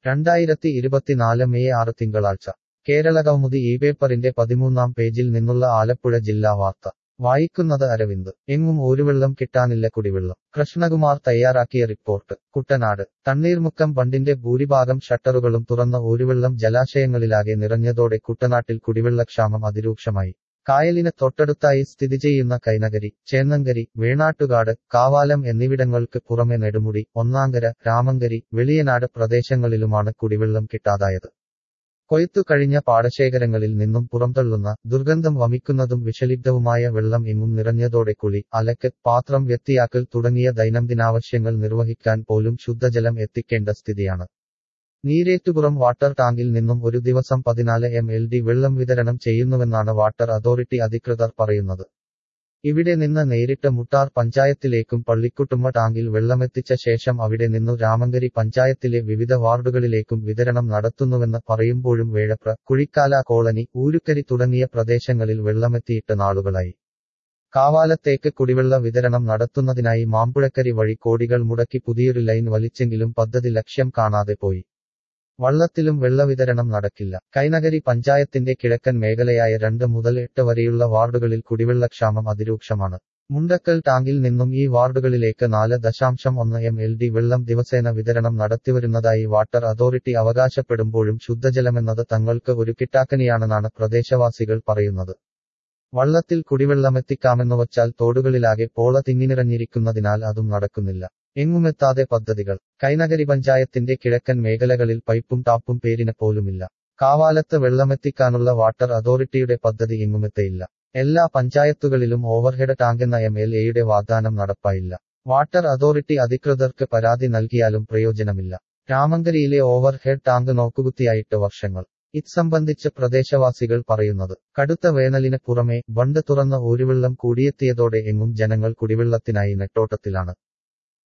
രണ്ടായിരത്തി ഇരുപത്തിനാല് മെയ് ആറ് തിങ്കളാഴ്ച കേരള കൗമുദി ഈ പേപ്പറിന്റെ പതിമൂന്നാം പേജിൽ നിന്നുള്ള ആലപ്പുഴ ജില്ലാ വാർത്ത വായിക്കുന്നത് അരവിന്ദ് എങ്ങും ഒരുവെള്ളം കിട്ടാനില്ല കുടിവെള്ളം കൃഷ്ണകുമാർ തയ്യാറാക്കിയ റിപ്പോർട്ട് കുട്ടനാട് തണ്ണീർമുക്കം ബണ്ടിന്റെ ഭൂരിഭാഗം ഷട്ടറുകളും തുറന്ന ഒരുവെള്ളം ജലാശയങ്ങളിലാകെ നിറഞ്ഞതോടെ കുട്ടനാട്ടിൽ കുടിവെള്ളക്ഷാമം അതിരൂക്ഷമായി കായലിന് തൊട്ടടുത്തായി സ്ഥിതി ചെയ്യുന്ന കൈനകരി ചേന്നങ്കരി വേണാട്ടുകാട് കാവാലം എന്നിവിടങ്ങൾക്ക് പുറമെ നെടുമുടി ഒന്നാങ്കര രാമങ്കരി വെളിയനാട് പ്രദേശങ്ങളിലുമാണ് കുടിവെള്ളം കിട്ടാതായത് കൊയ്ത്തു കഴിഞ്ഞ പാടശേഖരങ്ങളിൽ നിന്നും പുറംതള്ളുന്ന ദുർഗന്ധം വമിക്കുന്നതും വിഷലിപ്തവുമായ വെള്ളം എങ്ങും നിറഞ്ഞതോടെ കുളി അലക്ക് പാത്രം വ്യത്തിയാക്കൽ തുടങ്ങിയ ദൈനംദിനാവശ്യങ്ങൾ നിർവഹിക്കാൻ പോലും ശുദ്ധജലം എത്തിക്കേണ്ട സ്ഥിതിയാണ് നീരേറ്റുപുറം വാട്ടർ ടാങ്കിൽ നിന്നും ഒരു ദിവസം പതിനാല് എം എൽ ഡി വെള്ളം വിതരണം ചെയ്യുന്നുവെന്നാണ് വാട്ടർ അതോറിറ്റി അധികൃതർ പറയുന്നത് ഇവിടെ നിന്ന് നേരിട്ട് മുട്ടാർ പഞ്ചായത്തിലേക്കും പള്ളിക്കുട്ടുമ്മ ടാങ്കിൽ വെള്ളമെത്തിച്ച ശേഷം അവിടെ നിന്നു രാമങ്കരി പഞ്ചായത്തിലെ വിവിധ വാർഡുകളിലേക്കും വിതരണം നടത്തുന്നുവെന്ന് പറയുമ്പോഴും വേഴപ്ര കുഴിക്കാല കോളനി ഊരുക്കരി തുടങ്ങിയ പ്രദേശങ്ങളിൽ വെള്ളമെത്തിയിട്ട് നാളുകളായി കാവാലത്തേക്ക് കുടിവെള്ള വിതരണം നടത്തുന്നതിനായി മാമ്പുഴക്കരി വഴി കോടികൾ മുടക്കി പുതിയൊരു ലൈൻ വലിച്ചെങ്കിലും പദ്ധതി ലക്ഷ്യം കാണാതെ പോയി വള്ളത്തിലും വെള്ളവിതരണം നടക്കില്ല കൈനഗരി പഞ്ചായത്തിന്റെ കിഴക്കൻ മേഖലയായ രണ്ട് മുതൽ എട്ട് വരെയുള്ള വാർഡുകളിൽ കുടിവെള്ളക്ഷാമം അതിരൂക്ഷമാണ് മുണ്ടക്കൽ ടാങ്കിൽ നിന്നും ഈ വാർഡുകളിലേക്ക് നാല് ദശാംശം ഒന്ന് എം എൽ ഡി വെള്ളം ദിവസേന വിതരണം നടത്തിവരുന്നതായി വാട്ടർ അതോറിറ്റി അവകാശപ്പെടുമ്പോഴും ശുദ്ധജലമെന്നത് തങ്ങൾക്ക് ഒരു കിട്ടാക്കനിയാണെന്നാണ് പ്രദേശവാസികൾ പറയുന്നത് വള്ളത്തിൽ കുടിവെള്ളമെത്തിക്കാമെന്നു വച്ചാൽ തോടുകളിലാകെ പോള തിങ്ങിനിറഞ്ഞിരിക്കുന്നതിനാൽ അതും നടക്കുന്നില്ല എങ്ങുമെത്താതെ പദ്ധതികൾ കൈനഗരി പഞ്ചായത്തിന്റെ കിഴക്കൻ മേഖലകളിൽ പൈപ്പും ടാപ്പും പേരിന് പോലുമില്ല കാവാലത്ത് വെള്ളമെത്തിക്കാനുള്ള വാട്ടർ അതോറിറ്റിയുടെ പദ്ധതി എങ്ങുമെത്തയില്ല എല്ലാ പഞ്ചായത്തുകളിലും ഓവർഹെഡ് ടാങ്കെന്ന എം എൽ എയുടെ വാഗ്ദാനം നടപ്പായില്ല വാട്ടർ അതോറിറ്റി അധികൃതർക്ക് പരാതി നൽകിയാലും പ്രയോജനമില്ല രാമങ്കരിയിലെ ഓവർഹെഡ് ടാങ്ക് നോക്കുകുത്തിയായിട്ട് വർഷങ്ങൾ ഇത് സംബന്ധിച്ച് പ്രദേശവാസികൾ പറയുന്നത് കടുത്ത വേനലിന് പുറമെ ബണ്ട് തുറന്ന ഒരുവെള്ളം കൂടിയെത്തിയതോടെ എങ്ങും ജനങ്ങൾ കുടിവെള്ളത്തിനായി നെട്ടോട്ടത്തിലാണ്